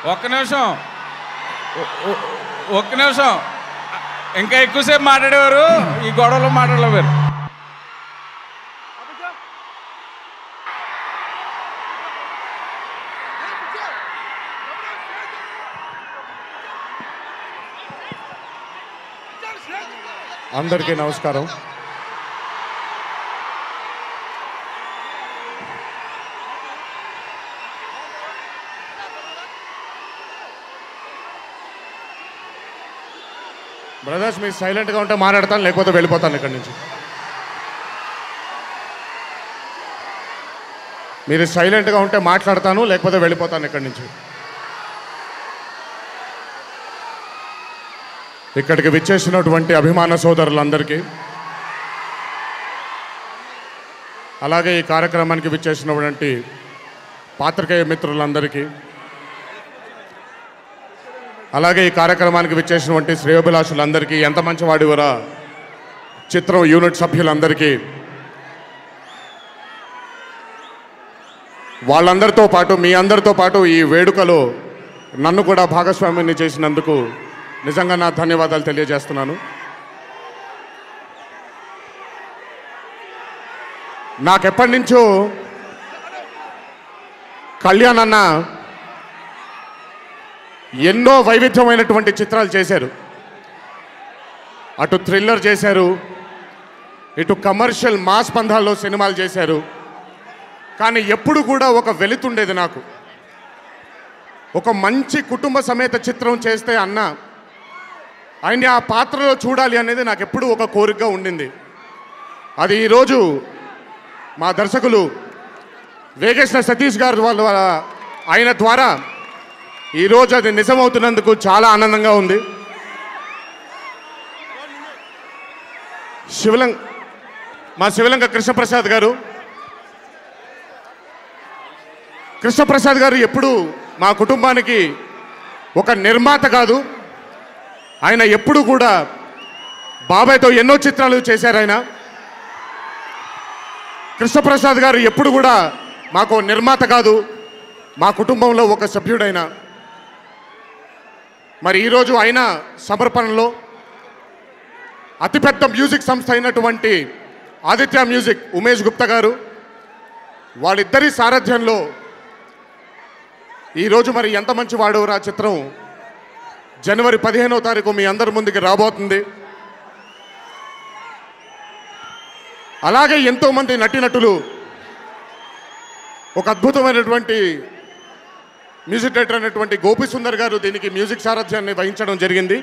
ఒక్క నిమిషం ఒ- ఒ- ఒక్క నిమిషం ఇంకా ఎక్కువసేపు మాట్లాడేవారు ఈ గొడవలో మాట్లాడలేవారు అందరికీ నమస్కారం బ్రదర్స్ మీరు సైలెంట్గా ఉంటే మాట్లాడతాను లేకపోతే వెళ్ళిపోతాను ఇక్కడి నుంచి మీరు సైలెంట్గా ఉంటే మాట్లాడతాను లేకపోతే వెళ్ళిపోతాను ఇక్కడి నుంచి ఇక్కడికి విచ్చేసినటువంటి అభిమాన సోదరులందరికీ అలాగే ఈ కార్యక్రమానికి విచ్చేసినటువంటి పాత్రికేయ మిత్రులందరికీ అలాగే ఈ కార్యక్రమానికి విచ్చేసినటువంటి శ్రేయోభిలాషులందరికీ ఎంత మంచి వాడివరా చిత్రం యూనిట్ సభ్యులందరికీ వాళ్ళందరితో పాటు మీ అందరితో పాటు ఈ వేడుకలో నన్ను కూడా భాగస్వామ్యాన్ని చేసినందుకు నిజంగా నా ధన్యవాదాలు తెలియజేస్తున్నాను నాకెప్పటి నుంచో కళ్యాణ్ అన్న ఎన్నో వైవిధ్యమైనటువంటి చిత్రాలు చేశారు అటు థ్రిల్లర్ చేశారు ఇటు కమర్షియల్ మాస్ పంధాల్లో సినిమాలు చేశారు కానీ ఎప్పుడు కూడా ఒక వెలుతుండేది నాకు ఒక మంచి కుటుంబ సమేత చిత్రం చేస్తే అన్న ఆయన్ని ఆ పాత్రలో చూడాలి అనేది నాకు ఎప్పుడూ ఒక కోరికగా ఉండింది అది ఈరోజు మా దర్శకులు వేగేశ్న సతీష్ గారు వాళ్ళ ఆయన ద్వారా ఈరోజు అది నిజమవుతున్నందుకు చాలా ఆనందంగా ఉంది శివలంగ మా శివలంక కృష్ణప్రసాద్ గారు కృష్ణప్రసాద్ గారు ఎప్పుడు మా కుటుంబానికి ఒక నిర్మాత కాదు ఆయన ఎప్పుడు కూడా బాబాయ్తో ఎన్నో చిత్రాలు చేశారు ఆయన కృష్ణప్రసాద్ గారు ఎప్పుడు కూడా మాకు నిర్మాత కాదు మా కుటుంబంలో ఒక సభ్యుడైన మరి ఈరోజు ఆయన సమర్పణలో అతిపెద్ద మ్యూజిక్ సంస్థ అయినటువంటి ఆదిత్య మ్యూజిక్ ఉమేష్ గుప్తా గారు వాళ్ళిద్దరి సారథ్యంలో ఈరోజు మరి ఎంత మంచి వాడవరా చిత్రం జనవరి పదిహేనో తారీఖు మీ అందరి ముందుకి రాబోతుంది అలాగే ఎంతోమంది నటీనటులు ఒక అద్భుతమైనటువంటి మ్యూజిక్ డైరెక్టర్ అయినటువంటి గోపి సుందర్ గారు దీనికి మ్యూజిక్ సారథ్యాన్ని వహించడం జరిగింది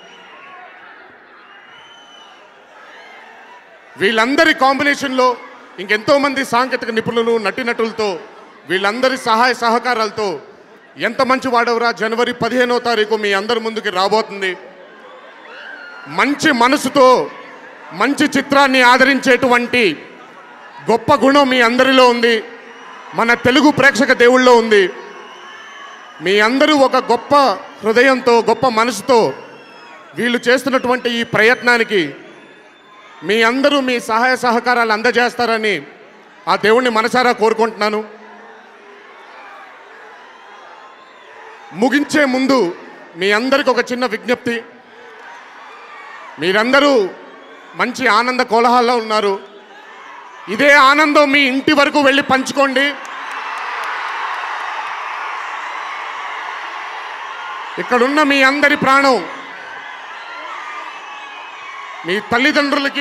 వీళ్ళందరి కాంబినేషన్లో ఇంకెంతో మంది సాంకేతిక నిపుణులు నటీనటులతో వీళ్ళందరి సహాయ సహకారాలతో ఎంత మంచి వాడవరా జనవరి పదిహేనో తారీఖు మీ అందరి ముందుకి రాబోతుంది మంచి మనసుతో మంచి చిత్రాన్ని ఆదరించేటువంటి గొప్ప గుణం మీ అందరిలో ఉంది మన తెలుగు ప్రేక్షక దేవుళ్ళలో ఉంది మీ అందరూ ఒక గొప్ప హృదయంతో గొప్ప మనసుతో వీళ్ళు చేస్తున్నటువంటి ఈ ప్రయత్నానికి మీ అందరూ మీ సహాయ సహకారాలు అందజేస్తారని ఆ దేవుణ్ణి మనసారా కోరుకుంటున్నాను ముగించే ముందు మీ అందరికి ఒక చిన్న విజ్ఞప్తి మీరందరూ మంచి ఆనంద కోలాహల్లో ఉన్నారు ఇదే ఆనందం మీ ఇంటి వరకు వెళ్ళి పంచుకోండి ఇక్కడున్న మీ అందరి ప్రాణం మీ తల్లిదండ్రులకి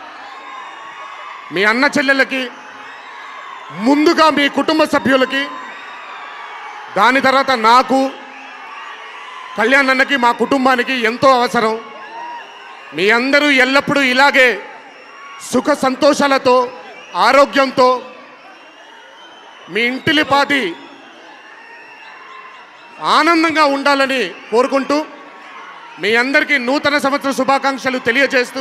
మీ అన్న చెల్లెలకి ముందుగా మీ కుటుంబ సభ్యులకి దాని తర్వాత నాకు కళ్యాణ్ అన్నకి మా కుటుంబానికి ఎంతో అవసరం మీ అందరూ ఎల్లప్పుడూ ఇలాగే సుఖ సంతోషాలతో ఆరోగ్యంతో మీ ఇంటిలిపాది ఆనందంగా ఉండాలని కోరుకుంటూ మీ అందరికీ నూతన సంవత్సర శుభాకాంక్షలు తెలియజేస్తూ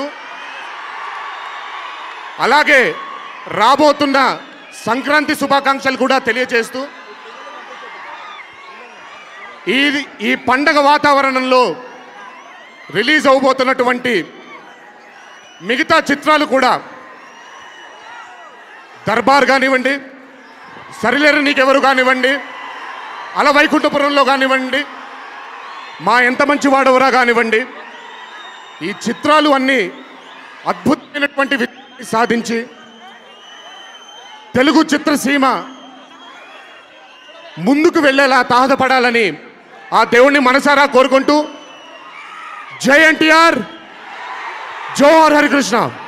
అలాగే రాబోతున్న సంక్రాంతి శుభాకాంక్షలు కూడా తెలియజేస్తూ ఈ ఈ పండగ వాతావరణంలో రిలీజ్ అవబోతున్నటువంటి మిగతా చిత్రాలు కూడా దర్బార్ కానివ్వండి సరిలేరు నీకెవరు కానివ్వండి అలా వైకుంఠపురంలో కానివ్వండి మా ఎంత మంచి వాడవరా కానివ్వండి ఈ చిత్రాలు అన్నీ అద్భుతమైనటువంటి విజయాన్ని సాధించి తెలుగు చిత్రసీమ ముందుకు వెళ్ళేలా తాహతపడాలని ఆ దేవుణ్ణి మనసారా కోరుకుంటూ జై ఎన్టీఆర్ జోహార్ హరికృష్ణ